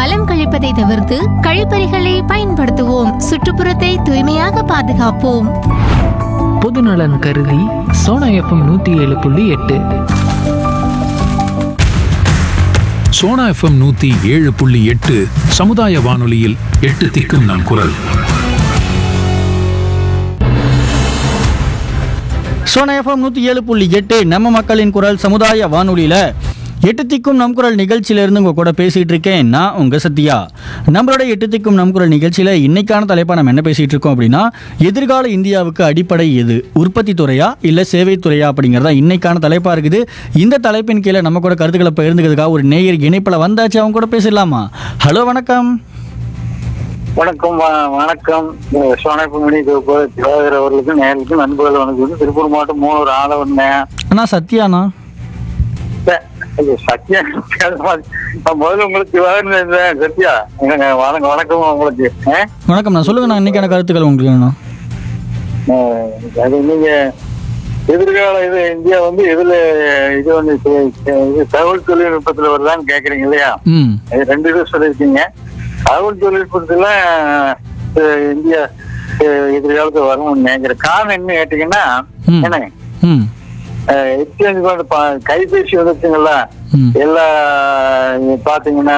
மலம் கழிப்பதை தவிர்த்து கழிப்பறைகளை பயன்படுத்துவோம் சுற்றுப்புறத்தை தூய்மையாக பாதுகாப்போம் பொதுநலன் கருதி சோனா எஃப்எம் நூற்றி ஏழு புள்ளி எட்டு சோனா எஃப்எம் நூத்தி ஏழு புள்ளி எட்டு சமுதாய வானொலியில் எட்டு திக்கும் நம் குரல் சோனா எஃப்எம் நூற்றி ஏழு புள்ளி எட்டு நம்ம மக்களின் குரல் சமுதாய வானொலியில் எட்டு திக்கும் நம் குரல் நிகழ்ச்சியிலேருந்து உங்கள் கூட பேசிகிட்டு இருக்கேன் நான் உங்கள் சத்யா நம்மளோட எட்டு திக்கும் நம் குரல் நிகழ்ச்சியில் இன்னைக்கான தலைப்பாக நம்ம என்ன பேசிகிட்டு இருக்கோம் அப்படின்னா எதிர்கால இந்தியாவுக்கு அடிப்படை எது உற்பத்தி துறையா இல்லை சேவை துறையா அப்படிங்கிறதா இன்னைக்கான தலைப்பாக இருக்குது இந்த தலைப்பின் கீழே நம்ம கூட கருத்துக்களை பகிர்ந்துக்கிறதுக்காக ஒரு நேயர் இணைப்பில் வந்தாச்சு அவங்க கூட பேசிடலாமா ஹலோ வணக்கம் வணக்கம் வ- வணக்கம் சோனாப்புமணி திவாகர் அவர்களுக்கும் நேர்களுக்கும் நண்பர்கள் வணக்கம் திருப்பூர் மாவட்டம் மூணு ஆளவண்ண அண்ணா சத்யாண்ணா சத்யா நான் முதல்ல உங்களுக்கு திவாகர் இருந்தேன் சத்யா எங்க வணக்கம் வணக்கம் உங்களுக்கு ஆ? வணக்கம் நான் சொல்லுங்கண்ணா இன்னைக்கான கருத்துக்கள் உங்களுக்கு வேணும் ஆ, அது நீங்க எதிர்கால இது இந்தியா வந்து இதுல இது வந்து இது தகவல் தொழில்நுட்பத்துல வருதான்னு கேக்குறீங்க இல்லையா ம் இது ரெண்டு இது சொல்லியிருக்கீங்க தகவல் தொழில்நுட்பத்துல அஹ், இந்தியா அஹ், எதிர்காலத்துல வரும்னு நினைக்கிறேன் காரணம் என்ன கேட்டீங்கன்னா ம். என்ன ம் எக்ஸ்சேஞ்ச் பண்ண ப- கைபேசி வந்துச்சுங்களா ம் எல்லா இங்க பாத்தீங்கன்னா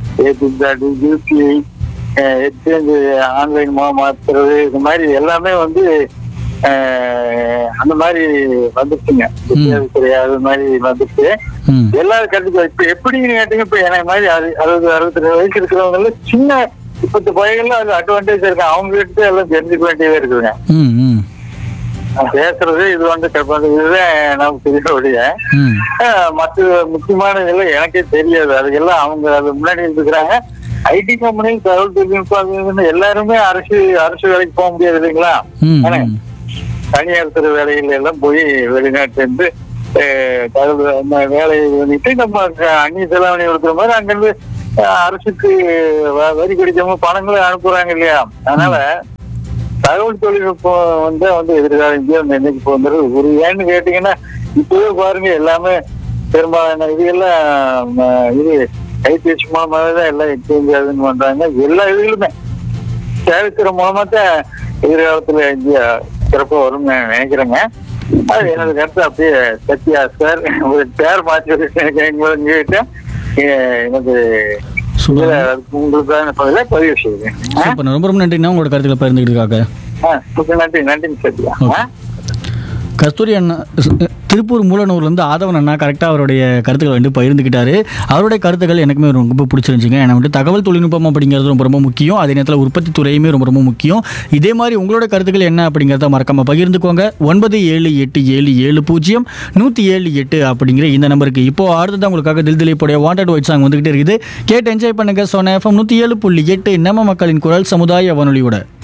யூபிஐ எக்ஸ்சேஞ்ச் ஆன்லைன் மூலம் மாத்துறது இது மாதிரி எல்லாமே வந்து அஹ், அந்த மாதிரி வந்துருச்சுங்க தெரியாது அது மாதிரி வந்துருச்சு ம் எல்லாரும் கருத்து இப்ப எப்படின்னு கேட்டீங்க இப்ப எனக்கு மாதிரி அறு- அறுபது அறுபத்தி ரெண்டு வயசு இருக்கிறவங்க சின்ன இப்பத்து பையன்ல அது அட்வான்டேஜ் இருக்கு அவங்க கிட்ட எல்லாம் தெரிஞ்சுக்க வேண்டியதே இருக்குதுங்க ம் ம் நான் பேசுறது இது வந்து கற்பனை இதுதான் நமக்கு தெரியக்கூடிய ம் மற்ற முக்கியமான இதெல்லாம் எனக்கே தெரியாது அது எல்லாம் அவங்க அது முன்னாடி இருக்கிறாங்க ஐடி கம்பெனியில் தகவல் தொழில்நுட்பம் அது இதுன்னு எல்லாருமே அரசு அரசு வேலைக்கு போக முடியாது இல்லைங்களா ம் ஆனா, தனியார் துறை வேலைகள் எல்லாம் போய் வெளிநாட்டுல இருந்து அஹ், தகவல் அந்த வேலையை பண்ணிட்டு நம்ம அங்க அந்நிய செலாவணி கொடுக்குற மாதிரி அங்கிருந்து அஹ், அரசுக்கு வ- வரி கடிதமா பணங்களை அனுப்புறாங்க இல்லையா அதனால தகவல் தொழில்நுட்பம் வந்து வந்து எதிர்கால இந்தியா வந்து என்னைக்கு போகிறது ஒரு ஏன்னு கேட்டீங்கன்னா இப்பவே பாருங்க எல்லாமே பெரும்பாலான இது எல்லாம் ம, இது கைபேசி மூலமாவே தான் எல்லாம் எக்ஸ்சேஞ்ச் ஆகுதுன்னு பண்றாங்க எல்லா இதுகளுமே சேவைத்துறை மூலமா தான் எதிர்காலத்துல இந்தியா சிறப்பா வரும்னு நான் நினைக்கிறேங்க அது எனது கருத்து அப்படியே சத்யா சார் ஒரு பேர் மாற்றி எங்ககிட்ட எனக்கு சூப்பர் இதுல உங்களுக்கான பதில பதிவு செய்யுங்க சூப்பர் ரொம்ப ரொம்ப நன்றிண்ணா உங்களோட கருத்துக்களை பகிர்ந்துக்கிட்டுருக்காங்க ஆ, மிக்க நன்றி நன்றிங்க சத்யா ஆ? கஸ்தூரி அண்ணா ஸ்- திருப்பூர் மூலனூர்லேருந்து ஆதவன் அண்ணா கரெக்டாக அவருடைய கருத்துக்களை வந்து பகிர்ந்துக்கிட்டாரு அவருடைய கருத்துக்கள் எனக்குமே ரொம்ப பிடிச்சிருந்துச்சிங்க ஏன்னா வந்து தகவல் தொழில்நுட்பம் அப்படிங்கிறது ரொம்ப ரொம்ப முக்கியம் அதே நேரத்தில் உற்பத்தி துறையுமே ரொம்ப ரொம்ப முக்கியம் இதே மாதிரி உங்களோட கருத்துக்கள் என்ன அப்படிங்கிறத மறக்காம பகிர்ந்துக்கோங்க ஒன்பது ஏழு எட்டு ஏழு ஏழு பூஜ்ஜியம் நூற்றி ஏழு எட்டு அப்படிங்கிற இந்த நம்பருக்கு இப்போ அடுத்ததான் உங்களுக்காக தில் திலீப்புடைய வாண்டட் ஒயிட் சாங் வந்துகிட்டே இருக்குது கேட்டு என்ஜாய் பண்ணுங்க சொன்ன எஃப்எம் நூற்றி ஏழு புள்ளி எட்டு நம்ம மக்களின் குரல் சமுதாய வானொலியோட